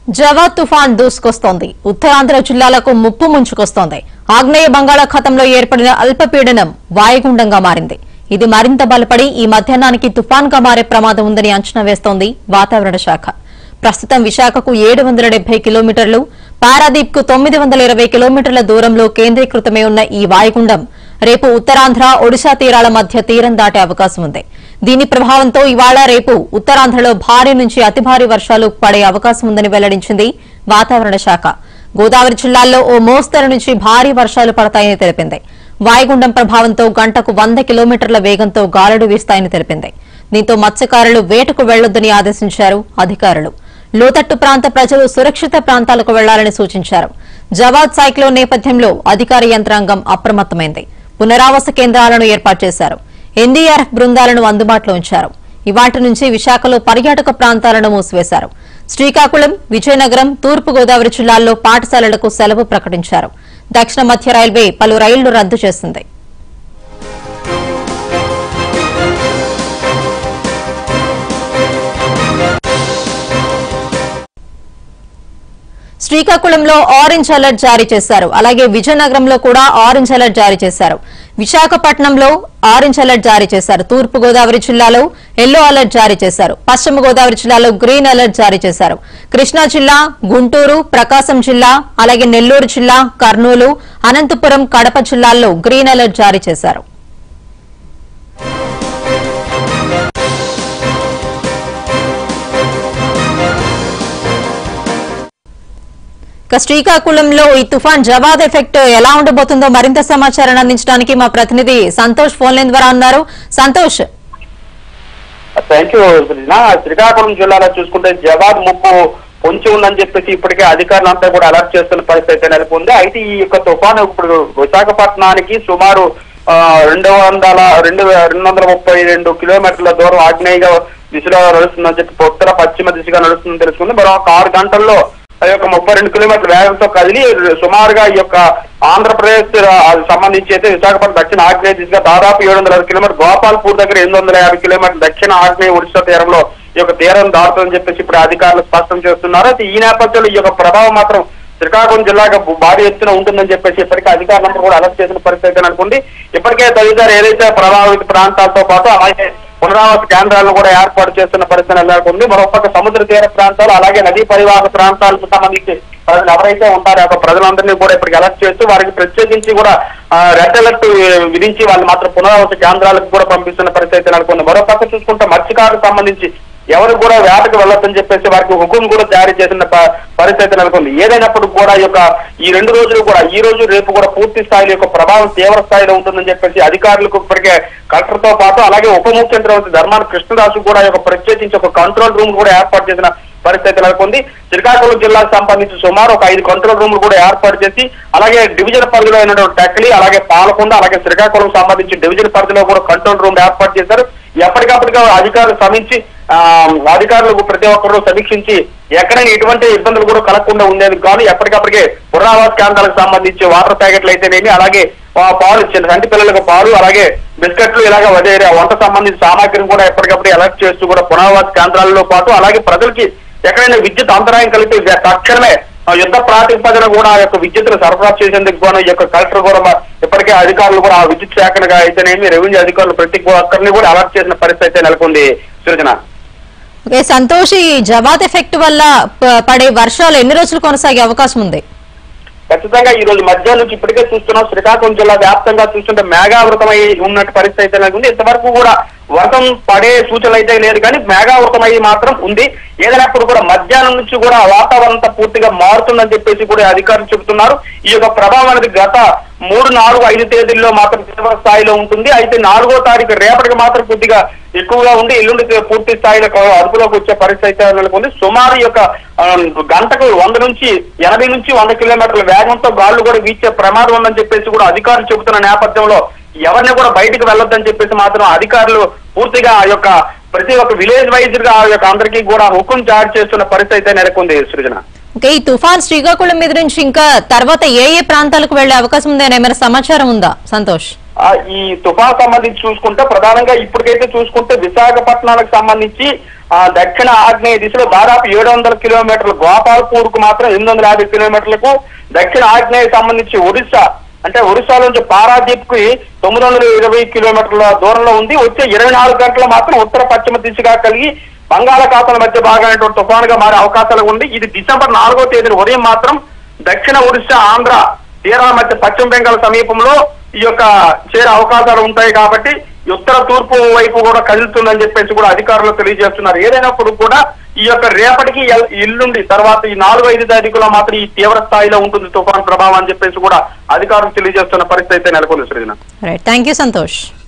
జవా తుఫాన్ దూసుకొస్తోంది ఉత్తరాంధ్ర జిల్లాలకు ముప్పు ముంచుకొస్తోంది ఆగ్నేయ బంగాళాఖాతంలో ఏర్పడిన అల్పపీడనం వాయుగుండంగా మారింది ఇది మరింత బలపడి ఈ మధ్యాహ్నానికి తుఫాన్గా మారే ప్రమాదం ఉందని అంచనా వేస్తోంది వాతావరణ శాఖ ప్రస్తుతం విశాఖకు ఏడు వందల డెబ్బై కిలోమీటర్లు పారాదీప్ కు తొమ్మిది వందల ఇరవై కిలోమీటర్ల దూరంలో కేంద్రీకృతమై ఉన్న ఈ వాయుగుండం రేపు ఉత్తరాంధ్ర ఒడిశా తీరాల మధ్య తీరం దాటే అవకాశం ఉంది దీని ప్రభావంతో ఇవాళ రేపు ఉత్తరాంధ్రలో భారీ నుంచి అతి భారీ వర్షాలు పడే అవకాశం ఉందని వెల్లడించింది వాతావరణ శాఖ గోదావరి జిల్లాల్లో ఓ మోస్తరు నుంచి భారీ వర్షాలు పడతాయని తెలిపింది వాయుగుండం ప్రభావంతో గంటకు వంద కిలోమీటర్ల వేగంతో గాలులు వీస్తాయని తెలిపింది దీంతో మత్స్యకారులు వేటకు వెళ్లొద్దని ఆదేశించారు అధికారులు లోతట్టు ప్రాంత ప్రజలు సురక్షిత ప్రాంతాలకు వెళ్లాలని సూచించారు జవాద్ సైక్లోన్ నేపథ్యంలో అధికార యంత్రాంగం అప్రమత్తమైంది పునరావాస కేంద్రాలను ఏర్పాటు చేశారు ఎన్డీఆర్ఎఫ్ బృందాలను అందుబాటులో ఉంచారు ఇవాటి నుంచి విశాఖలో పర్యాటక ప్రాంతాలను మూసివేశారు శ్రీకాకుళం విజయనగరం తూర్పు గోదావరి జిల్లాల్లో పాఠశాలలకు సెలవు ప్రకటించారు దక్షిణ మధ్య రైల్వే పలు రైళ్లు రద్దు చేసింది శ్రీకాకుళంలో ఆరెంజ్ అలర్ట్ జారీ చేశారు అలాగే విజయనగరంలో కూడా ఆరెంజ్ అలర్ట్ జారీ చేశారు విశాఖపట్నంలో ఆరెంజ్ అలర్ట్ జారీ చేశారు తూర్పు గోదావరి జిల్లాలో ఎల్లో అలర్ట్ జారీ చేశారు పశ్చిమ గోదావరి జిల్లాలో గ్రీన్ అలర్ట్ జారీ చేశారు కృష్ణా జిల్లా గుంటూరు ప్రకాశం జిల్లా అలాగే నెల్లూరు జిల్లా కర్నూలు అనంతపురం కడప జిల్లాల్లో గ్రీన్ అలర్ట్ జారీ చేశారు ఇక శ్రీకాకుళంలో ఈ తుఫాన్ జవాద్ ఎఫెక్ట్ ఎలా ఉండబోతుందో మరింత సమాచారాన్ని అందించడానికి మా ప్రతినిధి సంతోష్ ఫోన్ లైన్ ద్వారా ఉన్నారు సంతోష్ థ్యాంక్ యూ సృజన శ్రీకాకుళం జిల్లాలో చూసుకుంటే జవాద్ ముప్పు పొంచి ఉందని చెప్పేసి ఇప్పటికే అధికారులంతా కూడా అలర్ట్ చేస్తున్న పరిస్థితి అయితే నెలకొంది అయితే ఈ యొక్క తుఫాను ఇప్పుడు విశాఖపట్నానికి సుమారు ఆ, రెండు వందల రెండు రెండు వందల ముప్పై రెండు కిలోమీటర్ల దూరం ఆగ్నేయ దిశలో నడుస్తుందని చెప్పి ఉత్తర పశ్చిమ దిశగా నడుస్తుందని తెలుసుకుంది మరో ఒక ఆరు గంటల్లో ఆ యొక్క ముప్పై రెండు కిలోమీటర్ల వేగంతో కదిలి సుమారుగా ఈ యొక్క ఆంధ్రప్రదేశ్ రా- సంబంధించి అయితే విశాఖపట్నం దక్షిణ ఆగ్నేయ దిశగా దాదాపు ఏడు వందల కిలోమీటర్ గోపాల్పూర్ దగ్గర ఎనిమిది వందల యాభై కిలోమీటర్ల దక్షిణ ఆగ్నేయ ఒడిశా తీరంలో ఈ యొక్క తీరం దాటుతుందని చెప్పేసి ఇప్పుడు అధికారులు స్పష్టం చేస్తున్నారు అయితే ఈ నేపథ్యంలో ఈ యొక్క ప్రభావం మాత్రం శ్రీకాకుళం జిల్లాగా భారీ ఎత్తున ఉంటుందని చెప్పేసి ఇప్పటికే అధికారులందరూ కూడా అలర్ట్ చేసిన పరిస్థితి అనుకుంది ఇప్పటికే తదితర ఏదైతే ప్రభావిత ప్రాంతాలతో పాటు అలాగే పునరావాస కేంద్రాలను కూడా ఏర్పాటు చేస్తున్న పరిస్థితి నెలకొంది మరోపక్క సముద్ర తీర ప్రాంతాలు అలాగే నదీ పరివాహక ప్రాంతాలకు సంబంధించి ప్రజలు ఎవరైతే ఉంటారో ఆ ప్రజలందరినీ కూడా ఇప్పటికి అలర్ట్ చేస్తూ వారికి ప్రత్యేకించి కూడా ఆ, రెడ్ అలర్ట్ విధించి వాళ్ళు మాత్రం పునరావాస కేంద్రాలకు కూడా పంపిస్తున్న పరిస్థితి నెలకొంది మరోపక్క చూసుకుంటే మత్స్యకారులకు సంబంధించి ఎవరు కూడా వేటకు వెళ్ళొద్దని చెప్పేసి వారికి హుకుం కూడా జారీ చేసిన ప- పరిస్థితి నెలకొంది ఏదైనప్పటికీ కూడా ఈ యొక్క ఈ రెండు రోజులు కూడా ఈ రోజు రేపు కూడా పూర్తి స్థాయిలో యొక్క ప్రభావం తీవ్ర స్థాయిలో ఉంటుందని చెప్పేసి అధికారులకు ఇప్పటికే కలెక్టర్ తో పాటు అలాగే ఉప ముఖ్యమంత్రి ధర్మాన కృష్ణదాసు కూడా ఈ యొక్క ప్రత్యేకించి ఒక కంట్రోల్ రూమ్ కూడా ఏర్పాటు చేసిన పరిస్థితి నెలకొంది శ్రీకాకుళం జిల్లాకు సంబంధించి సుమారు ఒక ఐదు కంట్రోల్ రూమ్లు కూడా ఏర్పాటు చేసి అలాగే డివిజన్ పరిధిలో అయినటువంటి టెక్లీ అలాగే పాలకొండ అలాగే శ్రీకాకుళం సంబంధించి డివిజన్ పరిధిలో కూడా కంట్రోల్ రూమ్ ఏర్పాటు చేశారు ఎప్పటికప్పటిగా అధికారులు శ్రమించి ఆ, అధికారులకు ప్రతి ఒక్కరూ సమీక్షించి ఎక్కడైనా ఎటువంటి ఇబ్బందులు కూడా కలగకుండా ఉండేందుకు కానీ ఎప్పటికప్పటికే పునరావాస కేంద్రాలకు సంబంధించి వాటర్ ప్యాకెట్లు అయితేనేమి అలాగే ఆ, పాలు చిన్న సంటి పిల్లలకు పాలు అలాగే బిస్కెట్లు ఇలాగ అదే వంట సంబంధించిన సామాగ్రిని కూడా ఎప్పటికప్పుడు అలర్ట్ చేస్తూ కూడా పునరావాస కేంద్రాలలో పాటు అలాగే ప్రజలకి ఎక్కడైనా విద్యుత్ అంతరాయం కలిగితే తక్షణమే ఆ యుద్ధ ప్రాతిపదికన కూడా ఆ యొక్క విద్యుత్తును సరఫరా చేసేందుకు కూడా ఈ యొక్క కలెక్టర్ కూడా మ- ఇప్పటికే అధికారులు కూడా ఆ విద్యుత్ శాఖగా అయితేనేమి రెవెన్యూ అధికారులు ప్రతి ఒక్కరిని కూడా అలర్ట్ చేసిన పరిస్థితి అయితే నెలకొంది సృజన ఓకే సంతోష్ ఈ జవాద్ ఎఫెక్ట్ వల్ల ప- పడే వర్షాలు ఎన్ని రోజులు కొనసాగే అవకాశం ఉంది ఖచ్చితంగా ఈ రోజు మధ్యాహ్నం నుంచి ఇప్పటికే చూస్తున్నాం శ్రీకాకుళం జిల్లా వ్యాప్తంగా చూస్తుంటే మేఘావృతమై ఉన్నట్టు పరిస్థితి అయితే నెలకొంది ఇంతవరకు కూడా వర్షం పడే సూచనలు అయితే లేదు కానీ మేఘావృతమై మాత్రం ఉంది ఏదైనప్పుడు కూడా మధ్యాహ్నం నుంచి కూడా వాతావరణం అంతా పూర్తిగా మారుతుందని చెప్పేసి కూడా అధికారులు చెబుతున్నారు ఈ యొక్క ప్రభావం అనేది గత మూడు నాలుగు ఐదు తేదీల్లో మాత్రం తీవ్ర స్థాయిలో ఉంటుంది అయితే నాలుగో తారీఖు రేపటికి మాత్రం కొద్దిగా ఎక్కువగా ఉండి ఎల్లుండి పూర్తి స్థాయిలో అదుపులోకి వచ్చే పరిస్థితి అయితే నెలకొంది సుమారు ఈ యొక్క ఆ, గంటకు వంద నుంచి ఎనభై నుంచి వంద కిలోమీటర్ల వేగంతో గాళ్లు కూడా వీచే ప్రమాదం ఉందని చెప్పేసి కూడా అధికారులు చెబుతున్న నేపథ్యంలో ఎవరిని కూడా బయటకు వెళ్ళొద్దని చెప్పేసి మాత్రం అధికారులు పూర్తిగా ఆ యొక్క ప్రతి ఒక్క విలేజ్ వైజ్ గా ఆ యొక్క అందరికీ కూడా హుకుం జారీ చేస్తున్న పరిస్థితి అయితే నెలకొంది సృజన ఓకే ఈ తుఫాన్ శ్రీకాకుళం మీద నుంచి ఇంకా తర్వాత ఏ ఏ ప్రాంతాలకు వెళ్లే అవకాశం ఉంది అని ఏమైనా సమాచారం ఉందా సంతోష్ ఆ, ఈ తుఫాన్ సంబంధించి చూసుకుంటే ప్రధానంగా ఇప్పటికైతే చూసుకుంటే విశాఖపట్నానికి సంబంధించి ఆ దక్షిణ ఆగ్నేయ దిశలో దాదాపు ఏడు వందల కిలోమీటర్లు గోపాల్పూర్ కు మాత్రం ఎనిమిది వందల యాభై కిలోమీటర్లకు దక్షిణ ఆగ్నేయ సంబంధించి ఒడిశా అంటే ఒరిస్సా నుంచి పారాదీప్ కి తొమ్మిది వందల ఇరవై కిలోమీటర్ల దూరంలో ఉంది వచ్చే ఇరవై నాలుగు గంటల మాత్రం ఉత్తర పశ్చిమ దిశగా కలిగి బంగాళాఖాతాల మధ్య భాగమైనటువంటి తుఫానుగా మారే అవకాశాలు ఉంది ఇది డిసెంబర్ నాలుగో తేదీన ఉదయం మాత్రం దక్షిణ ఒరిస్సా ఆంధ్ర తీరాల మధ్య పశ్చిమ బెంగాల్ సమీపంలో ఈ యొక్క చేరే అవకాశాలు ఉంటాయి కాబట్టి ఈ ఉత్తర తూర్పు వైపు కూడా కదులుతుందని చెప్పేసి కూడా అధికారులు తెలియజేస్తున్నారు ఏదైనప్పుడు కూడా ఈ యొక్క రేపటికి ఎల్- ఎల్లుండి తర్వాత ఈ నాలుగు ఐదు తారీఖులో మాత్రం ఈ తీవ్ర స్థాయిలో ఉంటుంది తుఫాన్ ప్రభావం అని చెప్పేసి కూడా అధికారులు తెలియజేస్తున్న పరిస్థితి అయితే నెలకొంది Srujana right thank you Santosh